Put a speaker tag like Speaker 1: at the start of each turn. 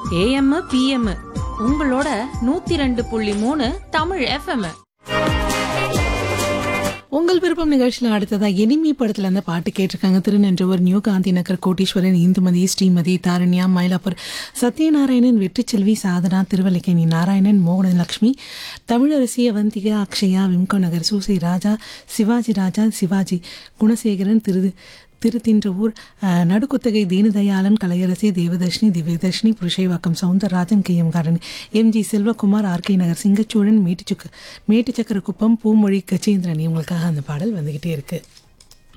Speaker 1: AM PM உங்களோட நூத்தி ரெண்டு புள்ளி மூணு தமிழ் எஃப்எம்
Speaker 2: உங்கள் விருப்பம் நிகழ்ச்சியில் அடுத்ததா எனிமி படத்துல அந்த பாட்டு கேட்டிருக்காங்க திருநென்றவர் நியூ காந்தி நகர் கோட்டீஸ்வரன் இந்துமதி ஸ்ரீமதி தாரண்யா மயிலாப்பூர் சத்யநாராயணன் வெற்றிச்செல்வி சாதனா திருவல்லிக்கேணி நாராயணன் மோகனலட்சுமி தமிழரசி அவந்திகா அக்ஷயா விம்கோ நகர் சூசை ராஜா சிவாஜி ராஜா சிவாஜி குணசேகரன் திரு திருத்தின்றவூர் அஹ், Nadukuthagai Deenadayalan Kalaiyarasi Devadharshini Divyadharshini Purasaiwalkam Soundararajan K M Karan M G Selvakumar RK Nagar சிங்கச்சூழன் மேட்டுச்சுக்கு மேட்டுச்சக்கர குப்பம் பூமொழி கச்சேந்திரன் இவங்களுக்காக அந்த பாடல் வந்துகிட்டே இருக்கு